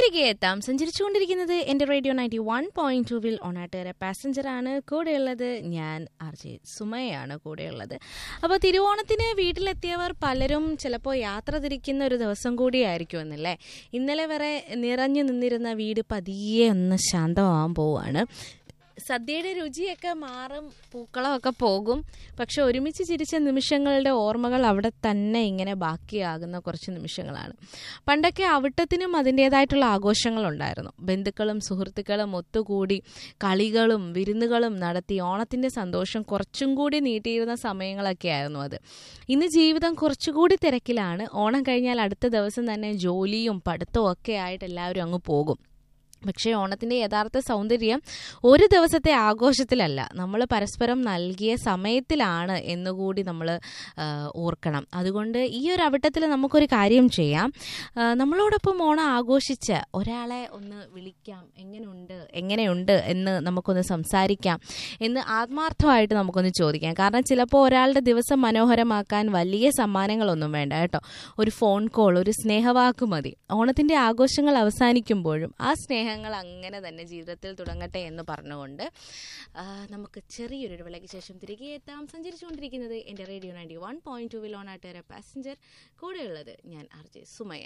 തിരികെ എത്താം സഞ്ചരിച്ചുകൊണ്ടിരിക്കുന്നത് എൻ്റെ റേഡിയോ നയൻറ്റി വൺ പോയിന്റ് ടുവിൽ ഒണാട്ടുകര പാസഞ്ചറാണ് കൂടെയുള്ളത് ഞാൻ ആർ ജെ സുമയാണ് കൂടെയുള്ളത് അപ്പോൾ തിരുവോണത്തിന് വീട്ടിലെത്തിയവർ പലരും ചിലപ്പോൾ യാത്ര തിരിക്കുന്ന ഒരു ദിവസം കൂടിയായിരിക്കും എന്നല്ലേ ഇന്നലെ വരെ നിറഞ്ഞു നിന്നിരുന്ന വീട് പതിയെ ഒന്ന് ശാന്തമാവാൻ പോവാണ് സദ്യയുടെ രുചിയൊക്കെ മാറും പൂക്കളമൊക്കെ പോകും പക്ഷെ ഒരുമിച്ച് ചിരിച്ച നിമിഷങ്ങളുടെ ഓർമ്മകൾ അവിടെ തന്നെ ഇങ്ങനെ ബാക്കിയാകുന്ന കുറച്ച് നിമിഷങ്ങളാണ് പണ്ടൊക്കെ അവിട്ടത്തിനും അതിൻ്റേതായിട്ടുള്ള ആഘോഷങ്ങളുണ്ടായിരുന്നു ബന്ധുക്കളും സുഹൃത്തുക്കളും ഒത്തുകൂടി കളികളും വിരുന്നുകളും നടത്തി ഓണത്തിൻ്റെ സന്തോഷം കുറച്ചും കൂടി നീട്ടിയിരുന്ന സമയങ്ങളൊക്കെ ആയിരുന്നു അത് ഇന്ന് ജീവിതം കുറച്ചുകൂടി തിരക്കിലാണ് ഓണം കഴിഞ്ഞാൽ അടുത്ത ദിവസം തന്നെ ജോലിയും പഠിത്തവും ഒക്കെ ആയിട്ട് എല്ലാവരും അങ്ങ് പോകും പക്ഷേ ഓണത്തിൻ്റെ യഥാർത്ഥ സൗന്ദര്യം ഒരു ദിവസത്തെ ആഘോഷത്തിലല്ല നമ്മൾ പരസ്പരം നൽകിയ സമയത്തിലാണ് എന്നുകൂടി നമ്മൾ ഓർക്കണം അതുകൊണ്ട് ഈ ഒരു അവിട്ടത്തിൽ നമുക്കൊരു കാര്യം ചെയ്യാം ആ, നമ്മളോടൊപ്പം ഓണം ആഘോഷിച്ച ഒരാളെ ഒന്ന് വിളിക്കാം എങ്ങനെയുണ്ട് എങ്ങനെയുണ്ട് എന്ന് നമുക്കൊന്ന് സംസാരിക്കാം എന്ന് ആത്മാർത്ഥമായിട്ട് നമുക്കൊന്ന് ചോദിക്കാം കാരണം ചിലപ്പോൾ ഒരാളുടെ ദിവസം മനോഹരമാക്കാൻ വലിയ സമ്മാനങ്ങളൊന്നും വേണ്ട കേട്ടോ ഒരു ഫോൺ കോൾ ഒരു സ്നേഹവാക്ക് മതി ഓണത്തിൻ്റെ ആഘോഷങ്ങൾ അവസാനിക്കുമ്പോഴും ആ സ്നേഹങ്ങൾ അങ്ങനെ തന്നെ ജീവിതത്തിൽ തുടങ്ങട്ടെ എന്ന് പറഞ്ഞുകൊണ്ട് ആ, നമുക്ക് ചെറിയൊരു ഇടവേളയ്ക്ക് ശേഷം തിരികെ എത്താം സഞ്ചരിച്ചുകൊണ്ടിരിക്കുന്നത് എൻ്റെ radio ninety one point two വിൽ ഓണാട്ടേറെ പാസഞ്ചർ കൂടെയുള്ളത് ഞാൻ ആർ ജെ സുമയ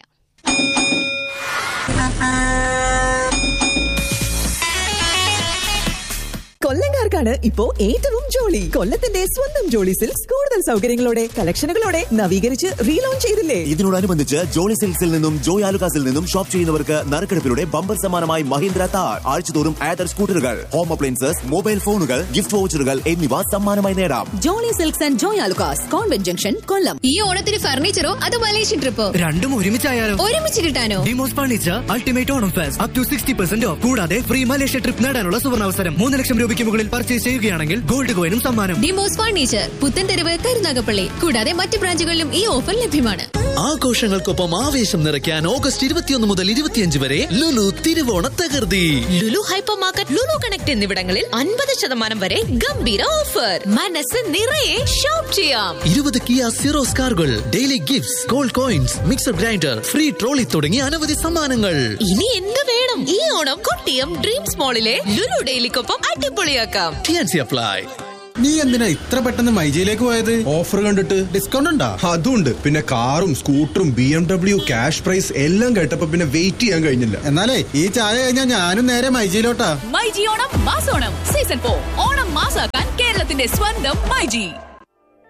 കൊല്ലങ്കാർക്കാണ് ഇപ്പോ ഏറ്റവും ജോളി കൊല്ലത്തിന്റെ സ്വന്തം ജോളി സിൽക്സ് കൂടുതൽ സൗകര്യങ്ങളോടെ കളക്ഷനുകളോടെ നവീകരിച്ച് റീലോഞ്ച് ചെയ്തില്ലേ ഇതിനോടനുബന്ധിച്ച് ജോളി സിൽക്സിൽ നിന്നും ജോയ് ആലുകാസിൽ നിന്നും ഷോപ്പ് ചെയ്യുന്നവർക്ക് നറുക്കെടുപ്പിലൂടെ ബമ്പർ സമ്മാനമായി മഹീന്ദ്ര താർ ആഴ്ചതോറും ആദർ സ്കൂട്ടറുകൾ ഹോം അപ്ലയൻസസ് മൊബൈൽ ഫോണുകൾ ഗിഫ്റ്റ് വൗച്ചറുകൾ എന്നിവ സമ്മാനമായി നേടാം Jolly Silks and Joy Alukkas convent junction Kollam ഈ ഓണത്തിന് ഫർണിച്ചറോ അതോ മലേഷ്യൻ ട്രിപ്പോ രണ്ടും ഒരുമിച്ചായാലോ ഒരുമിച്ച് കിട്ടാനോ ഡിമോസ് furniture ultimate Onam fest up to sixty percent off കൂടാതെ ഫ്രീ മലേഷ്യ ട്രിപ്പ് നേടാനുള്ള സുവർണാവസരം മൂന്ന് ലക്ഷം രൂപയ്ക്ക് മുകളിൽ പർച്ചേസ് ചെയ്യുകയാണെങ്കിൽ ഗോൾഡ് കോയിനും സമ്മാനം ഡിമോസ് ഫർണിച്ചർ പുത്തൻതെരുവ് കരുനാഗപ്പള്ളി കൂടാതെ മറ്റ് ബ്രാഞ്ചുകളിലും ഈ ഓഫർ ലഭ്യമാണ് ആഘോഷങ്ങൾക്കൊപ്പം ആവേശം നിറയ്ക്കാൻ ഓഗസ്റ്റ് ഇരുപത്തിയൊന്ന് മുതൽ ഇരുപത്തിയഞ്ച് വരെ ലുലു തിരുവോണ തകർത്തി Lulu hypermarket Lulu connect എന്നിവിടങ്ങളിൽ അൻപത് ശതമാനം വരെ ഗംഭീര ഓഫർ മനസ്സ് നിറയെ ഷോപ്പ് ചെയ്യാം ഇരുപത് കിയ സിറോസ് കാറുകൾ daily gifts gold coins mixer grinder free trolley തുടങ്ങിയ അനവധി സമ്മാനങ്ങൾ ഇനി എന്ത് വേണം ഈ ഓണം കൊട്ടിയം ഡ്രീംസ് മോളിലെ ലുലു ഡെയിലിക്കൊപ്പം അടിപൊളിയാക്കാം ഫിയാൻസി അപ്ലൈ നീ എന്തിനാ ഇത്ര പെട്ടെന്ന് മൈജിയിലേക്ക് പോയത് ഓഫർ കണ്ടിട്ട് ഡിസ്കൗണ്ട് ഉണ്ടാ അതുണ്ട് പിന്നെ കാറും സ്കൂട്ടറും B M W cash prize എല്ലാം കേട്ടപ്പോ പിന്നെ വെയിറ്റ് ചെയ്യാൻ കഴിഞ്ഞില്ല എന്നാലേ ഈ ചായ കഴിഞ്ഞാൽ ഞാനും നേരെ മൈജിയിലോട്ടാ മൈജി ഓണം മാസോണം സീസൺ ഫോർ ഓണം മാസാക്കാൻ കേരളത്തിന്റെ സ്വന്തം മൈജി